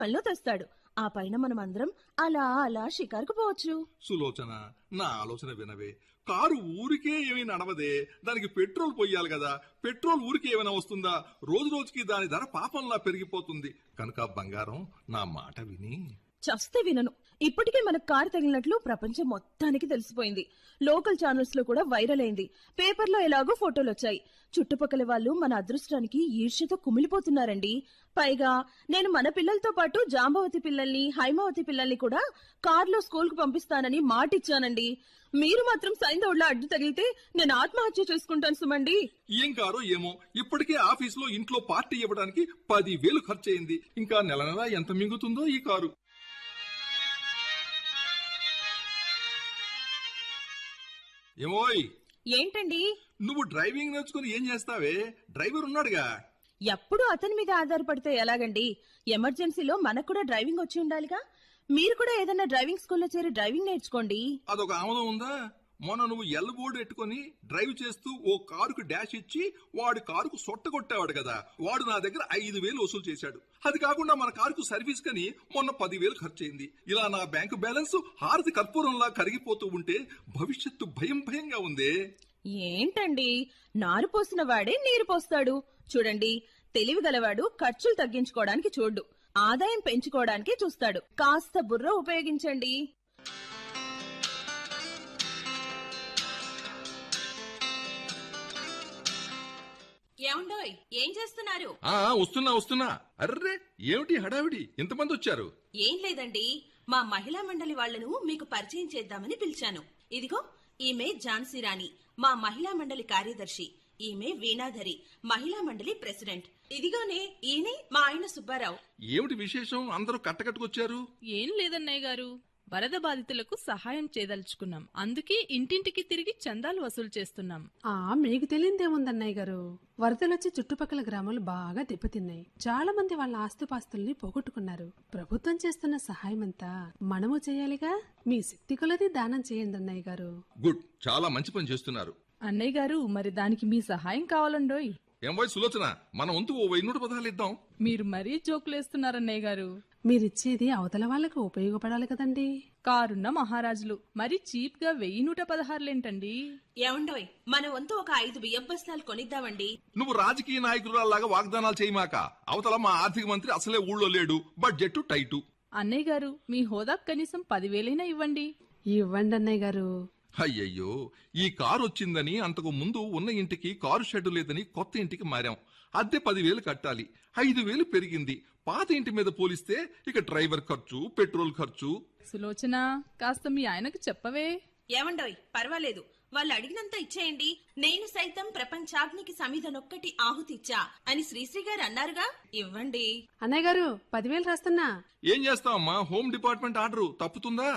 పనిలో తెస్తాడు ఆ పైన మనం అందరం అలా అలా షికారుకు పోవచ్చు సులోచన నా ఆలోచన వినవే కారు ఊరికే ఏమీ నడవదే దానికి పెట్రోల్ పొయ్యాలి కదా పెట్రోల్ ఊరికే ఏమైనా వస్తుందా రోజు రోజుకి దాని ధర పాపంలా పెరిగిపోతుంది కనుక బంగారం నా మాట విని చస్తే వినను ఇప్పటికే మనకు కారు తగిలినట్లు ప్రపంచం మొత్తానికి తెలిసిపోయింది లోకల్ ఛానల్స్ లో కూడా వైరల్ అయింది పేపర్లో ఎలాగో ఫోటోలు వచ్చాయి చుట్టుపక్కల వాళ్ళు మన అదృష్టానికి ఈర్ష్యతో కుమిలిపోతున్నారండి పైగా నేను మన పిల్లలతో పాటు జాంబవతి పిల్లల్ని హైమావతి పిల్లల్ని కూడా కారులో స్కూల్ కు పంపిస్తానని మాటిచ్చానండి మీరు మాత్రం సైందవుడ్లా అడ్డు తగిలితే నేను ఆత్మహత్య చేసుకుంటాను సుమండి ఏం కారో ఏమో ఇప్పటికే ఆఫీసులో ఇంట్లో పార్టీ ఇవ్వడానికి పది వేలు ఖర్చయింది ఇంకా నెల నెల ఎంత మింగుతుందో ఈ కారు ఏమోయ్ ఏంటండి నువ్వు డ్రైవింగ్ నేర్చుకుని ఏం చేస్తావే డ్రైవర్ ఉన్నాడుగా ఎప్పుడు అతని మీద ఆధారపడితే ఎలాగండి ఎమర్జెన్సీలో మనకు కూడా డ్రైవింగ్ వచ్చి ఉండాలిగా మీరు కూడా ఏదైనా డ్రైవింగ్ స్కూల్లో చేరి డ్రైవింగ్ నేర్చుకోండి అదొక ఆమదం ఉందా మొన్న నువ్వు ఎల్ బోర్డు ఎట్టుకుని డ్రైవ్ చేస్తూ ఓ కారుకు డాష్ ఇచ్చి వాడి కారుకు సొట్టగొట్టావాడు కదా వాడు నా దగ్గర ఐదు వేలు వసూలు చేశాడు అది కాకుండా మన కారుకు సర్వీస్ కని మొన్న పదివేలు ఖర్చయింది ఇలా నా బ్యాంకు బ్యాలెన్స్ హారతి కర్పూరంలా కరిగిపోతూ ఉంటే భవిష్యత్తు భయం భయంగా ఉందే ఏంటండి నారు పోసిన వాడే నీరు పోస్తాడు చూడండి తెలివి గలవాడు ఖర్చులు తగ్గించుకోవడానికి చూడ్డు ఆదాయం పెంచుకోవడానికి చూస్తాడు కాస్త బుర్ర ఉపయోగించండి ఏమండోయ్ ఏం చేస్తున్నారు ఆ వస్తున్నా వస్తున్నా అర్రే ఏమిటి హడావిడి ఇంతమంది వచ్చారు ఏం లేదండి మా మహిళా మండలి వాళ్లను మీకు పరిచయం చేద్దామని పిలిచాను ఇదిగో ఈమె ఝాన్సీ రాణి మా మహిళా మండలి కార్యదర్శి ఈమె వీణాధరి మహిళా మండలి ప్రెసిడెంట్ ఇదిగోనే ఈయనే మా ఆయన సుబ్బారావు ఏమిటి విశేషం అందరూ కట్టకట్టుకొచ్చారు ఏం లేదన్నయ్య గారు వరద బాధితులకు సహాయం చేయదలుచుకున్నాం అందుకే ఇంటింటికి తిరిగి చందాలు వసూలు చేస్తున్నాం ఆ మీకు తెలియదేముందన్నయ్య గారు వరదలొచ్చి చుట్టుపక్కల గ్రామాలు బాగా దెబ్బతిన్నాయి చాలా మంది వాళ్ళ ఆస్తుపాస్తుల్ని పోగొట్టుకున్నారు ప్రభుత్వం చేస్తున్న సహాయమంతా మనము చేయాలిగా మీ శక్తి కొలది దానం చేయండి అన్నయ్య గారు గుడ్ చాలా మంచి పని చేస్తున్నారు అన్నయ్య గారు మరి దానికి మీ సహాయం కావాలండోయ్ ఏం వై సులోచన మన వంతు ఓ వెయ్యి నూట పదాలు ఇద్దాం మీరు మరీ జోకులేస్తున్నారన్నయ్య గారు మీరిచ్చేది అవతల వాళ్ళకు ఉపయోగపడాలి కదండి కారున్న మహారాజులు మరి చీప్ గా వెయ్యి నూట పదహారులేంటండి ఏమండోయ్ మన వంతు ఒక ఐదు బియ్యం బస్తాలు కొనిద్దామండి నువ్వు రాజకీయ నాయకురాల్లాగా వాగ్దానాలు చేయమాక అవతల మా ఆర్థిక మంత్రి అసలే ఊళ్ళో లేడు బడ్జెట్ టైటు అన్నయ్య గారు మీ హోదా కనీసం పదివేలైనా ఇవ్వండి ఇవ్వండి అన్నయ్య గారు అయ్యయ్యో ఈ కారు వచ్చిందని అంతకు ముందు ఉన్న ఇంటికి కారు షెడ్ లేదని కొత్త ఇంటికి మారాం అద్దె పదివేలు కట్టాలి ఐదు వేలు పెరిగింది పాత ఇంటి మీద పోలిస్తే ఇక డ్రైవర్ ఖర్చు పెట్రోల్ ఖర్చు సులోచన కాస్త మీ ఆయనకు చెప్పవే ఏమండోయ్ పర్వాలేదు వాళ్ళు అడిగినంత ఇచ్చేయండి నేను సైతం ప్రపంచాగ్నికి సమిధనొక్కటి ఆహుతిచ్చా అని శ్రీశ్రీ గారు అన్నారుగా ఇవ్వండి అన్నయ్య గారు పదివేలు రాస్తున్నా ఏం చేస్తావమ్మా హోమ్ డిపార్ట్మెంట్ ఆర్డర్ తప్పుతుందా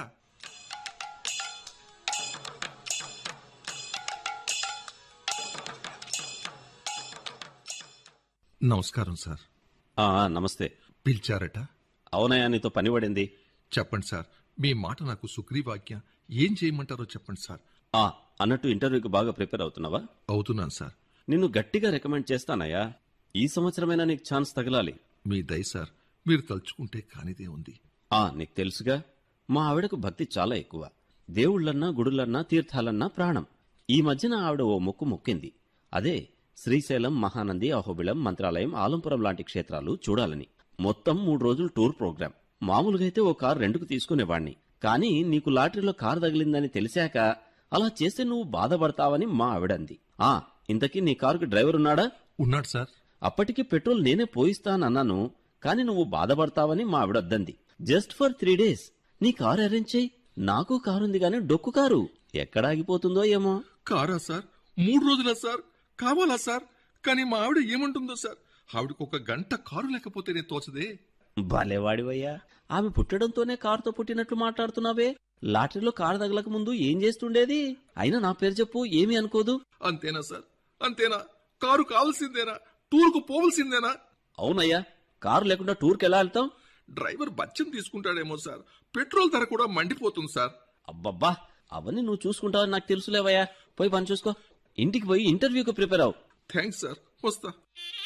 నమస్కారం సార్ ఆ నమస్తే పిలిచారట అవునయ్యా నీతో పని పడింది చెప్పండి సార్ మీ మాట నాకు సుగ్రీవాక్య ఏం చేయమంటారో చెప్పండి సార్ ఆ అన్నట్టు ఇంటర్వ్యూకి బాగా ప్రిపేర్ అవుతున్నావా అవుతున్నాను సార్ నిన్ను గట్టిగా రికమెండ్ చేస్తానయ్యా ఈ సంవత్సరమైనా నీకు ఛాన్స్ తగలాలి మీ దయ సార్ మీరు తలుచుకుంటే కానిదే ఉంది ఆ నీకు తెలుసుగా మా ఆవిడకు భక్తి చాలా ఎక్కువ దేవుళ్ళన్నా గుడులన్నా తీర్థాలన్నా ప్రాణం ఈ మధ్యన ఆవిడ ఓ మొక్కు మొక్కింది అదే శ్రీశైలం మహానంది అహోబిళం మంత్రాలయం ఆలంపురం లాంటి క్షేత్రాలు చూడాలని మొత్తం మూడు రోజులు టూర్ ప్రోగ్రాం మామూలుగా అయితే ఓ కారు రెండుకు తీసుకునేవాణ్ణి కానీ నీకు లాటరీలో కారు తగిలిందని తెలిసాక అలా చేస్తే నువ్వు బాధపడతావని మా ఆవిడంది ఆ ఇంతకీ నీ కారుకి డ్రైవర్ ఉన్నాడా ఉన్నాడు సార్ అప్పటికి పెట్రోల్ నేనే పోయిస్తానన్నాను కానీ నువ్వు బాధపడతావని మా ఆవిడొద్దంది జస్ట్ ఫర్ త్రీ డేస్ నీ కారు అరేంజ్ చేయి నాకు కారుంది గాని డొక్కు కారు ఎక్కడ ఆగిపోతుందో ఏమో కారా సార్ మూడు రోజులా సార్ కావాలా సార్ కానీ మా ఆవిడ ఏమంటుందో సార్ ఆవిడకు ఒక గంట కారు లేకపోతేనే తోచదే భలేవాడివయ్యా ఆమె పుట్టడంతోనే కారుతో పుట్టినట్లు మాట్లాడుతున్నావే లాటరీలో కారు తగలక ముందు ఏం చేస్తుండేది అయినా నా పేరు చెప్పు ఏమీ అనుకోదు అంతేనా సార్ అంతేనా కారు కావాల్సిందేనా టూర్కు పోవలసిందేనా అవునయ్యా కారు లేకుండా టూర్కి ఎలా వెళ్తాం డ్రైవర్ బచ్చం తీసుకుంటాడేమో సార్ పెట్రోల్ ధర కూడా మండిపోతుంది సార్ అబ్బబ్బా అవన్నీ నువ్వు చూసుకుంటావని నాకు తెలుసులేవయ్యా పోయి పని చూసుకో ఇంటికి పోయి ఇంటర్వ్యూకి ప్రిపేర్ అవు థ్యాంక్స్ సార్ వస్తా